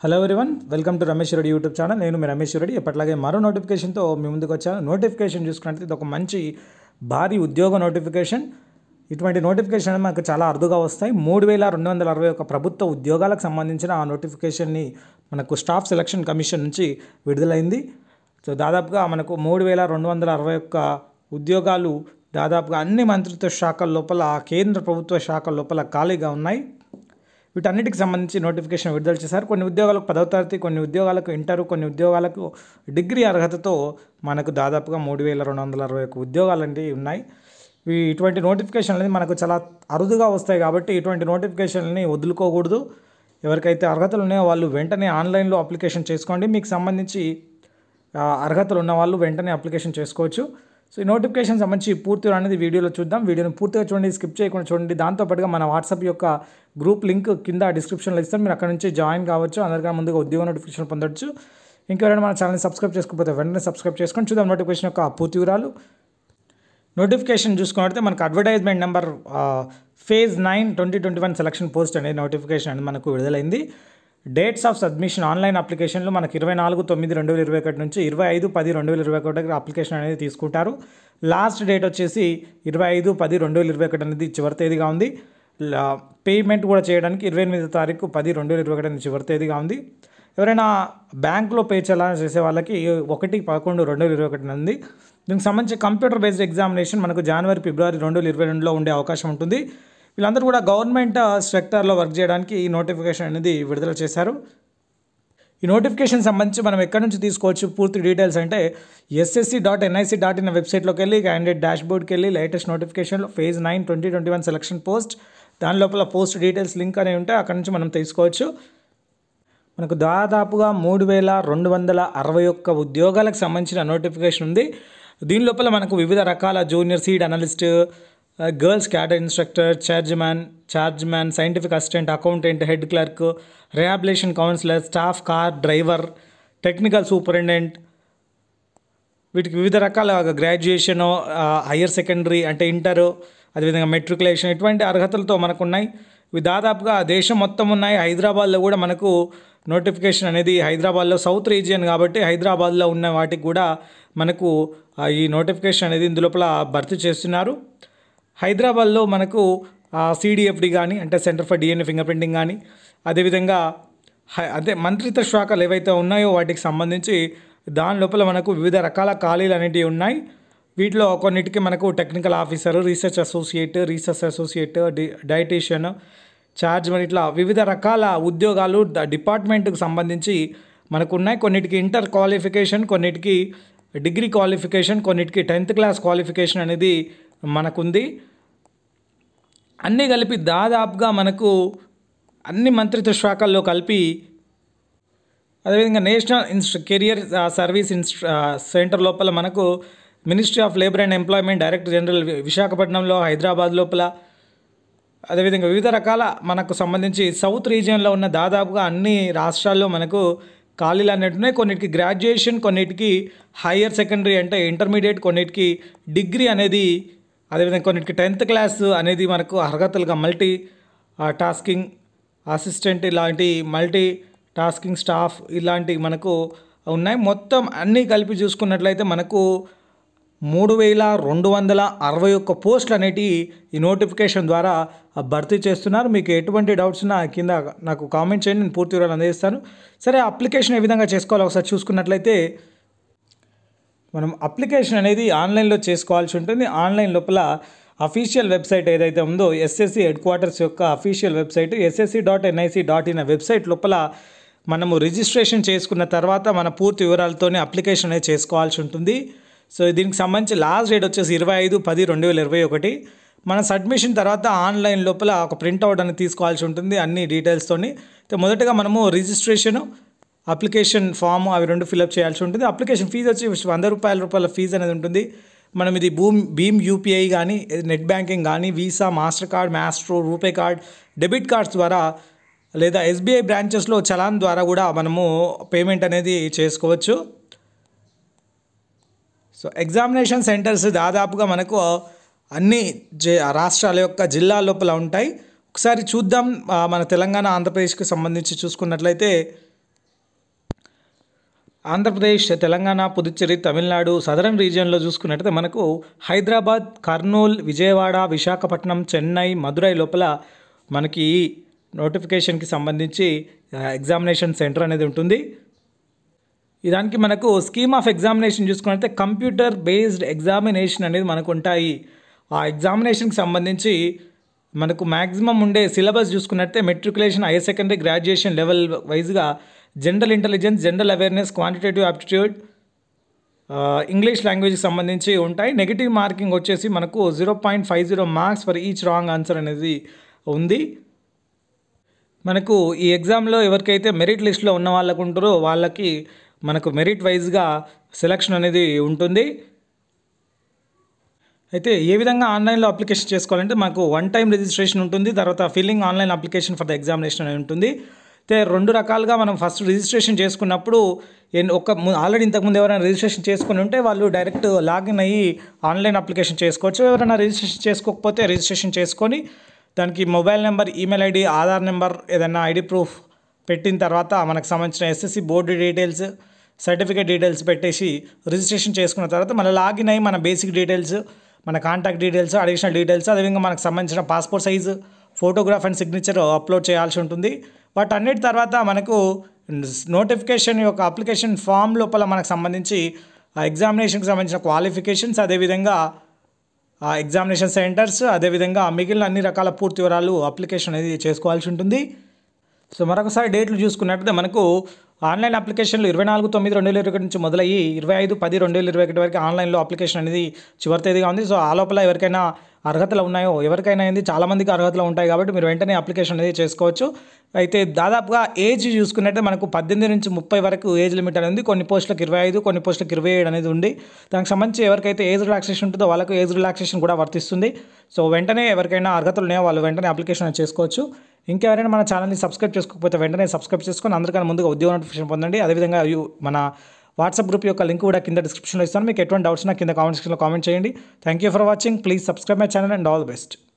hello everyone welcome to Ramesh Reddy YouTube channel నేను మీ రమేష్ రెడ్డి ఎప్పటిలాగే మరో నోటిఫికేషన్తో మీ ముందుకు వచ్చాను నోటిఫికేషన్ చూసుకున్నట్లయితే ఇది ఒక మంచి భారీ ఉద్యోగ నోటిఫికేషన్ ఇటువంటి నోటిఫికేషన్ అనేది మనకు చాలా అరుదుగా వస్తాయి మూడు వేల రెండు వందల అరవై ఒక ప్రభుత్వ ఉద్యోగాలకు సంబంధించిన ఆ నోటిఫికేషన్ని మనకు స్టాఫ్ సెలక్షన్ కమిషన్ నుంచి విడుదలైంది సో దాదాపుగా మనకు మూడు వేల రెండు వందల అరవై ఒక్క ఉద్యోగాలు దాదాపుగా అన్ని మంత్రిత్వ శాఖల లోపల కేంద్ర ప్రభుత్వ శాఖల లోపల ఖాళీగా ఉన్నాయి వీటన్నిటికి సంబంధించి నోటిఫికేషన్ విడుదల చేశారు కొన్ని ఉద్యోగాలకు పదవ తరగతి కొన్ని ఉద్యోగాలకు ఇంటర్ కొన్ని ఉద్యోగాలకు డిగ్రీ అర్హతతో మనకు దాదాపుగా మూడు వేల రెండు వందల అరవై ఒక్క ఉద్యోగాలు అనేవి ఉన్నాయి ఈ ఇటువంటి నోటిఫికేషన్ అనేది మనకు చాలా అరుదుగా వస్తాయి కాబట్టి ఇటువంటి నోటిఫికేషన్ని వదులుకోకూడదు ఎవరికైతే అర్హతలు ఉన్నాయో వాళ్ళు వెంటనే ఆన్లైన్లో అప్లికేషన్ చేసుకోండి మీకు సంబంధించి ఆ, అర్హతలు ఉన్న వాళ్ళు వెంటనే అప్లికేషన్ చేసుకోవచ్చు సో ఈ నోటిఫికేషన్ సంబంధించి పూర్తిగా అనేది వీడియోలో చూద్దాం వీడియోని పూర్తిగా చూడండి స్కిప్ చేయకుండా చూడండి దాంతోపాటుగా మన వాట్సాప్ యొక్క గ్రూప్ లింక్ కింద డిస్క్రిప్షన్లో ఇస్తాను మీరు అక్కడ నుంచి జాయిన్ కావచ్చు అందరికన్నా ముందుగా ఉద్యోగ నోటిఫికేషన్ పొందొచ్చు ఇంకెవరైనా మన ఛానల్ని సబ్స్క్రైబ్ చేసుకోకపోతే వెంటనే సబ్స్క్రైబ్ చేసుకొని చూద్దాం నోటిఫికేషన్ యొక్క పూర్తి వివరాలు నోటిఫికేషన్ చూసుకున్నట్లయితే మనకు advertisement number phase nine twenty twenty one selection post అనే నోటిఫికేషన్ అనేది మనకు విడుదలైంది డేట్స్ ఆఫ్ సబ్మిషన్ ఆన్లైన్ అప్లికేషన్లు మనకు ఇరవై నాలుగు తొమ్మిది రెండు వేల ఇరవై ఒకటి నుంచి ఇరవై ఐదు పది రెండు వేల ఇరవై ఒకటి అప్లికేషన్ అనేది తీసుకుంటారు లాస్ట్ డేట్ వచ్చేసి ఇరవై ఐదు పది రెండు వేల ఇరవై ఒకటి అనేది చివరి తేదీగా ఉంది లా- పేమెంట్ కూడా చేయడానికి ఇరవై ఎనిమిది తారీఖు పది రెండు వేల ఇరవై ఒకటి అనేది చివరి తేదీగా ఉంది ఎవరైనా బ్యాంకులో పే చేయాలని చేసే వాళ్ళకి ఒకటి పదకొండు రెండు వేల ఇరవై ఒకటి ఉంది దీనికి సంబంధించి కంప్యూటర్ బేస్డ్ ఎగ్జామినేషన్ మనకు జనవరి ఫిబ్రవరి రెండు వేల ఇరవై రెండులో ఉండే అవకాశం ఉంటుంది వీళ్ళందరూ కూడా గవర్నమెంట్ సెక్టార్లో వర్క్ చేయడానికి ఈ నోటిఫికేషన్ అనేది విడుదల చేశారు ఈ నోటిఫికేషన్ సంబంధించి మనం ఎక్కడి నుంచి తీసుకోవచ్చు పూర్తి డీటెయిల్స్ అంటే SSC dot NIC dot in వెబ్సైట్లోకి వెళ్ళి క్యాండిడేట్ డాష్ బోర్డ్కి వెళ్ళి లేటెస్ట్ నోటిఫికేషన్లో phase nine twenty twenty one selection post దాని లోపల పోస్ట్ డీటెయిల్స్ లింక్ అనేవి ఉంటే అక్కడి నుంచి మనం తీసుకోవచ్చు మనకు దాదాపుగా మూడు వేల రెండు వందల అరవై ఒక్క ఉద్యోగాలకు సంబంధించిన నోటిఫికేషన్ ఉంది దీని లోపల మనకు వివిధ రకాల junior seed analyst girls cadre instructor charge man charge man scientific assistant accountant head clerk rehabilitation counsellor staff car driver technical superintendent వీటికి వివిధ రకాల గ్రాడ్యుయేషన్ హయ్యర్ సెకండరీ అంటే ఇంటర్ అదేవిధంగా మెట్రికులేషన్ ఇటువంటి అర్హతలతో మనకు ఉన్నాయి ఇవి దాదాపుగా దేశం మొత్తం ఉన్నాయి హైదరాబాద్లో కూడా మనకు నోటిఫికేషన్ అనేది హైదరాబాద్లో సౌత్ రీజియన్ కాబట్టి హైదరాబాద్లో ఉన్న వాటికి కూడా మనకు ఆ, ఈ నోటిఫికేషన్ అనేది ఇందులోపల భర్తీ చేస్తున్నారు హైదరాబాద్లో మనకు సిడిఎఫ్డి కానీ అంటే centre for DNA fingerprinting కానీ అదేవిధంగా హై- అదే మంత్రిత్వ శాఖలు ఏవైతే ఉన్నాయో వాటికి సంబంధించి దాని లోపల మనకు వివిధ రకాల ఖాళీలు అనేటివి ఉన్నాయి వీటిలో కొన్నిటికి మనకు technical officer research associate research associate D dietitian charge మరి ఇట్లా వివిధ రకాల ఉద్యోగాలు ద- డిపార్ట్మెంట్కి సంబంధించి మనకు ఉన్నాయి కొన్నిటికి ఇంటర్ క్వాలిఫికేషన్ కొన్నిటికి డిగ్రీ క్వాలిఫికేషన్ కొన్నిటికి టెన్త్ క్లాస్ క్వాలిఫికేషన్ అనేది మనకుంది అన్నీ కలిపి దాదాపుగా మనకు అన్ని మంత్రిత్వ శాఖల్లో కలిపి అదేవిధంగా నేషనల్ ఇన్స్ట కెరియర్ ఆ, సర్వీస్ ఇన్స్ట ఆ, సెంటర్ లోపల మనకు ministry of labour and employment director general వి- విశాఖపట్నంలో హైదరాబాద్ లోపల అదేవిధంగా వివిధ రకాల మనకు సంబంధించి సౌత్ రీజియన్లో ఉన్న దాదాపుగా అన్ని రాష్ట్రాల్లో మనకు ఖాళీలు అనేవి ఉన్నాయి కొన్నిటికి గ్రాడ్యుయేషన్ కొన్నిటికి హయ్యర్ సెకండరీ అంటే ఇంటర్మీడియట్ కొన్నిటికి డిగ్రీ అనేది అదేవిధంగా కొన్నిటికి టెన్త్ క్లాస్ అనేది మనకు అర్హతలుగా మల్టీ టాస్కింగ్ అసిస్టెంట్ ఇలాంటి మల్టీ టాస్కింగ్ స్టాఫ్ ఇలాంటి మనకు ఉన్నాయి మొత్తం అన్నీ కలిపి చూసుకున్నట్లయితే మనకు మూడు వేల రెండు వందల అరవై ఒక్క పోస్టులు అనేటివి ఈ నోటిఫికేషన్ ద్వారా భర్తీ చేస్తున్నారు మీకు ఎటువంటి డౌట్స్ ఉన్నా కింద నాకు కామెంట్ చేయండి నేను పూర్తి వివరాలు అందజేస్తాను సరే అప్లికేషన్ ఏ విధంగా చేసుకోవాలో ఒకసారి చూసుకున్నట్లయితే మనం అప్లికేషన్ అనేది ఆన్లైన్లో చేసుకోవాల్సి ఉంటుంది ఆన్లైన్ లోపల అఫీషియల్ వెబ్సైట్ ఏదైతే ఉందో ఎస్ఎస్సి హెడ్ క్వార్టర్స్ యొక్క official website SSC dot NIC dot in website లోపల మనము రిజిస్ట్రేషన్ చేసుకున్న తర్వాత మన పూర్తి వివరాలతోనే అప్లికేషన్ అనేది చేసుకోవాల్సి ఉంటుంది సో దీనికి సంబంధించి లాస్ట్ డేట్ వచ్చేసి ఇరవై ఐదు పది రెండు వేల ఇరవై ఒకటి మన సబ్మిషన్ తర్వాత ఆన్లైన్ లోపల ఒక ప్రింట్అవుట్ అనేది తీసుకోవాల్సి ఉంటుంది అన్ని డీటెయిల్స్తోని అయితే మొదటగా మనము రిజిస్ట్రేషను అప్లికేషన్ ఫామ్ అవి రెండు ఫిల్అప్ చేయాల్సి ఉంటుంది అప్లికేషన్ ఫీజు వచ్చి వంద రూపాయల రూపాయల ఫీజు అనేది ఉంటుంది మనం ఇది భూమ్ భీమ్ యూపీఐ కానీ నెట్ బ్యాంకింగ్ కానీ Visa Mastercard Maestro RuPay card debit cards ద్వారా లేదా ఎస్బీఐ బ్రాంచెస్లో చలాన్ ద్వారా కూడా మనము పేమెంట్ అనేది చేసుకోవచ్చు సో ఎగ్జామినేషన్ సెంటర్స్ దాదాపుగా మనకు అన్ని జే రాష్ట్రాల యొక్క జిల్లాల లోపల ఉంటాయి ఒకసారి చూద్దాం ఆ, మన తెలంగాణ ఆంధ్రప్రదేశ్కి సంబంధించి చూసుకున్నట్లయితే ఆంధ్రప్రదేశ్ తెలంగాణ పుదుచ్చేరి తమిళనాడు సదరన్ రీజియన్లో చూసుకున్నట్టయితే మనకు హైదరాబాద్ కర్నూల్ విజయవాడ విశాఖపట్నం చెన్నై మదురై లోపల మనకి ఈ నోటిఫికేషన్కి సంబంధించి ఎగ్జామినేషన్ సెంటర్ అనేది ఉంటుంది దానికి మనకు స్కీమ్ ఆఫ్ ఎగ్జామినేషన్ చూసుకున్నట్లయితే కంప్యూటర్ బేస్డ్ ఎగ్జామినేషన్ అనేది మనకు ఉంటాయి ఆ ఎగ్జామినేషన్కి సంబంధించి మనకు మ్యాక్సిమం ఉండే సిలబస్ చూసుకున్నట్టే matriculation higher secondary graduation level వైజ్గా general intelligence general awareness quantitative aptitude English లాంగ్వేజ్కి సంబంధించి ఉంటాయి నెగిటివ్ మార్కింగ్ వచ్చేసి మనకు zero point five zero marks for each wrong answer అనేది ఉంది మనకు ఈ ఎగ్జామ్లో ఎవరికైతే మెరిట్ లిస్ట్లో ఉన్న వాళ్ళకు ఉంటారో వాళ్ళకి మనకు మెరిట్ వైజ్గా సెలక్షన్ అనేది ఉంటుంది అయితే ఏ విధంగా ఆన్లైన్లో అప్లికేషన్ చేసుకోవాలంటే మాకు వన్ టైం రిజిస్ట్రేషన్ ఉంటుంది తర్వాత filling online application for the examination అనేది ఉంటుంది అయితే రెండు రకాలుగా మనం ఫస్ట్ రిజిస్ట్రేషన్ చేసుకున్నప్పుడు ఎన్- ఒక ఆల్రెడీ ఇంతకుముందు ఎవరైనా రిజిస్ట్రేషన్ చేసుకుని ఉంటే వాళ్ళు డైరెక్ట్ లాగిన్ అయ్యి ఆన్లైన్ అప్లికేషన్ చేసుకోవచ్చు ఎవరైనా రిజిస్ట్రేషన్ చేసుకోకపోతే రిజిస్ట్రేషన్ చేసుకొని దానికి mobile number email ID Aadhaar number ఏదైనా ఐడి ప్రూఫ్ పెట్టిన తర్వాత మనకు సంబంధించిన SSC board details certificate details పెట్టేసి రిజిస్ట్రేషన్ చేసుకున్న తర్వాత మన లాగిన్ అయ్యి మన బేసిక్ డీటెయిల్స్ మన కాంటాక్ట్ డీటెయిల్స్ అడిషనల్ డీటెయిల్స్ అదేవిధంగా మనకు సంబంధించిన passport size photograph and signature upload చేయాల్సి ఉంటుంది వాటన్నిటి తర్వాత మనకు నోటిఫికేషన్ యొక్క అప్లికేషన్ ఫామ్ లోపల మనకు సంబంధించి ఆ ఎగ్జామినేషన్కి సంబంధించిన క్వాలిఫికేషన్స్ అదేవిధంగా ఆ ఎగ్జామినేషన్ సెంటర్స్ అదేవిధంగా మిగిలిన అన్ని రకాల పూర్తి వివరాలు అప్లికేషన్ అనేది చేసుకోవాల్సి ఉంటుంది సో మరొకసారి డేట్లు చూసుకున్నట్లయితే మనకు ఆన్లైన్ అప్లికేషన్లు ఇరవై నాలుగు తొమ్మిది రెండు వేల ఇరవై ఒకటి నుంచి మొదలయ్యి ఇరవై ఐదు పది రెండు వేల ఇరవై ఒకటి వరకు ఆన్లైన్లో అప్లికేషన్ అనేది చివరి తేదీగా ఉంది సో ఆ లోపల ఎవరికైనా అర్హతలు ఉన్నాయో ఎవరికైనా ఏంది చాలామందికి అర్హతలు ఉంటాయి కాబట్టి మీరు వెంటనే అప్లికేషన్ అనేది చేసుకోవచ్చు అయితే దాదాపుగా ఏజ్ చూసుకున్నట్టే మనకు పద్దెనిమిది నుంచి ముప్పై వరకు ఏజ్ లిమిట్ అనేది ఉంది కొన్ని పోస్టులకు ఇరవై ఐదు కొన్ని పోస్టులకు ఇరవై ఏడు అనేది ఉంది దానికి సంబంధించి ఎవరికైతే ఏజ్ రిలాక్సేషన్ ఉంటుందో వాళ్ళకు ఏజ్ రిలాక్సేషన్ కూడా వర్తిస్తుంది సో వెంటనే ఎవరికైనా అర్హతలు ఉన్నాయో వాళ్ళు వెంటనే అప్లికేషన్ అనేది చేసుకోవచ్చు ఇంకెవరైనా మన ఛానల్ని సబ్స్క్రైబ్ చేసుకోకపోతే వెంటనే సబ్స్క్రైబ్ చేసుకొని అందరికన్నా ముందుగా ఉద్యోగ నోటిఫికేషన్ పొందండి అదేవిధంగా యు- మన వాట్సాప్ గ్రూప్ యొక్క లింక్ కూడా కింద డిస్క్రిప్షన్లో ఇస్తాను మీకు ఎటువంటి డౌట్స్ నా కింద కామెంట్ సెక్షన్లో కామెంట్ చేయండి thank you for watching please subscribe my channel and all the best